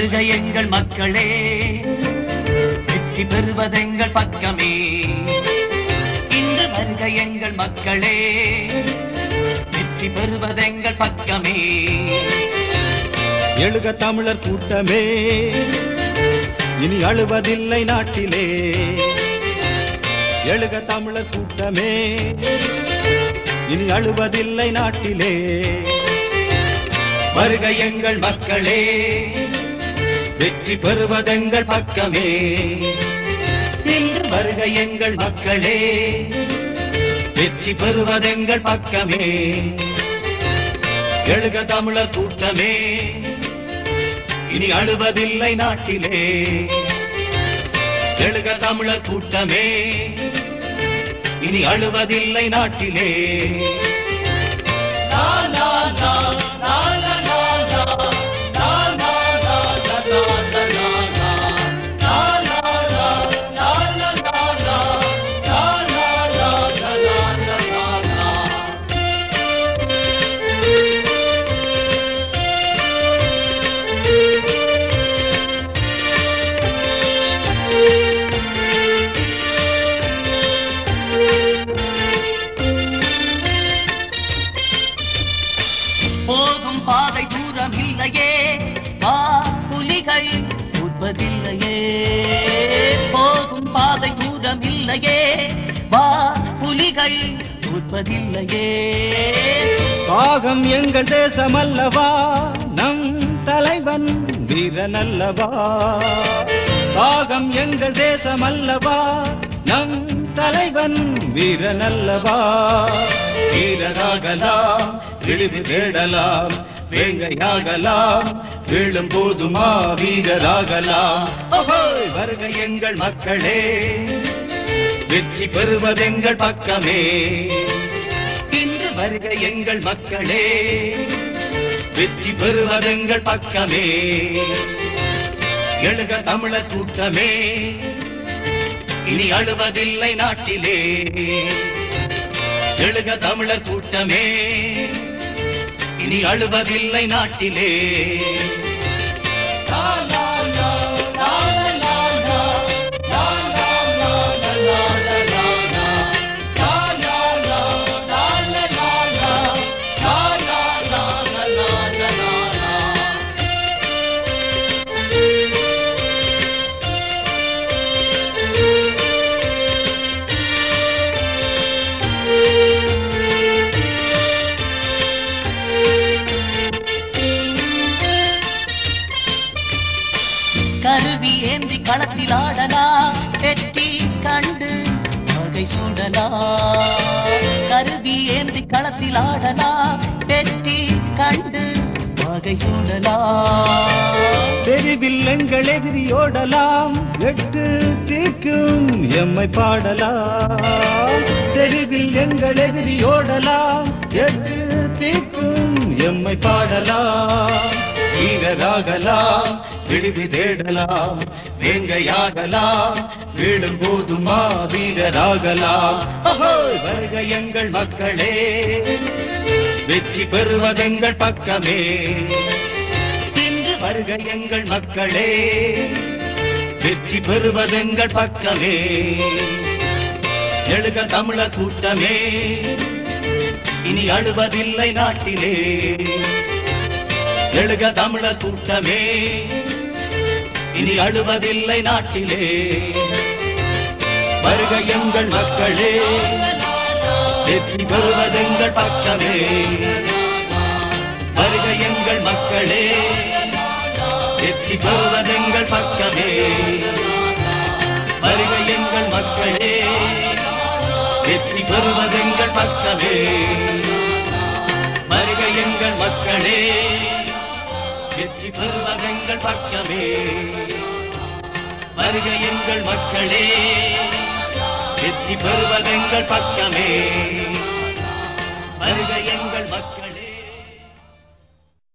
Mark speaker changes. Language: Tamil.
Speaker 1: வருக எங்கள் மக்களே வெற்றி பெறுவதெங்கள் பக்கமே இன்று வருக எங்கள் மக்களே வெற்றி பெறுவதெங்கள் பக்கமே
Speaker 2: எழுக தமிழர் கூட்டமே இனி அழுவதில்லை நாட்டிலே எழுக தமிழர் கூட்டமே இனி அழுவதில்லை நாட்டிலே
Speaker 1: வருக எங்கள் மக்களே வெற்றி பெறுவதெங்கள் பக்கமே இன்று வருக எங்கள் மக்களே வெற்றி பெறுவதெங்கள் பக்கமே எழுக தமிழர் கூட்டமே இனி அழுவதில்லை நாட்டிலே எழுக தமிழர் கூட்டமே இனி அழுவதில்லை நாட்டிலே லா, லா, லா, லா, லா, லா, லா. லா, லா, லா, லா, லா, லா, லா, லா. லா, லா, லா, லா, லா, லா, லா. லா, லா, லா, லா, லா, லா, லா, லா. போகும் பாதை தூரம் இல்லையே வா புலிகள் உட்பதில்லையே போகும் பாதை தூரம் இல்லையே வா புலிகள் உட்பதில்லையே
Speaker 2: காகம் எங்கள் தேசம் அல்லவா நம் தலைவன் வீரன் அல்லவா காகம் எங்கள் தேசம் அல்லவா நம் தலைவன் வீரன் அல்லவா வீரராகலாம் விழுது தேடலாம் வேங்கையாகலாம் வீழும் போதுமா வீரராகலாம் ஓஹோய், வருக எங்கள் மக்களே வெற்றி பெறுவதெங்கள் பக்கமே
Speaker 1: இன்று வருக எங்கள் மக்களே வெற்றி பெறுவதெங்கள் பக்கமே எழுக தமிழர் கூட்டமே இனி அழுவதில்லை நாட்டிலே எழுக தமிழர் கூட்டமே இனி அழுவதில்லை நாட்டிலே லா, லா, லா, லா, லா, லா, லா, லா, லா, லா, லா, லா, லா, லா. லா, லா, லா, லா, லா, லா, லா. லா, லா, லா, லா, லா, லா, லா, லா. கருவி ஏந்தி களத்தில் ஆடலாம் வெற்றி கண்டு வகை சூடலாம் கருவி ஏந்தி களத்தில் ஆடலாம் வெற்றி கண்டு வகை சூடலாம்
Speaker 2: தெருவில் எங்கள் எதிரியோடலாம் எட்டு தீக்கும் எம்மை பாடலாம் தெருவில் எங்கள் எதிரியோடலாம் எட்டு தீக்கும் எம்மை பாடலாம் வீரராகலாம் விடுவி தேடலாம் வேங்கையாகலாம் வீழும் போதுமா வீரராகலாம் அஹோய், வருக எங்கள் மக்களே வெற்றி பெறுவதெங்கள் பக்கமே
Speaker 1: இன்று வருக எங்கள் மக்களே வெற்றி பெறுவதெங்கள் பக்கமே எழுக தமிழர் கூட்டமே இனி அழுவதில்லை நாட்டிலே எழுக தமிழர் கூட்டமே இனி அழுவதில்லை நாட்டிலே வருக எங்கள் மக்களே வெற்றி பெறுவதெங்கள் பக்கமே வருக எங்கள் மக்களே வெற்றி பெறுவதெங்கள் பக்கமே வருக எங்கள் மக்களே வெற்றி பெறுவதெங்கள் பக்கமே வருக எங்கள் மக்களே வெற்றி பெறுவதெங்கள் பக்கமே வருக எங்கள் மக்களே வெற்றி பெறுவதெங்கள் பக்கமே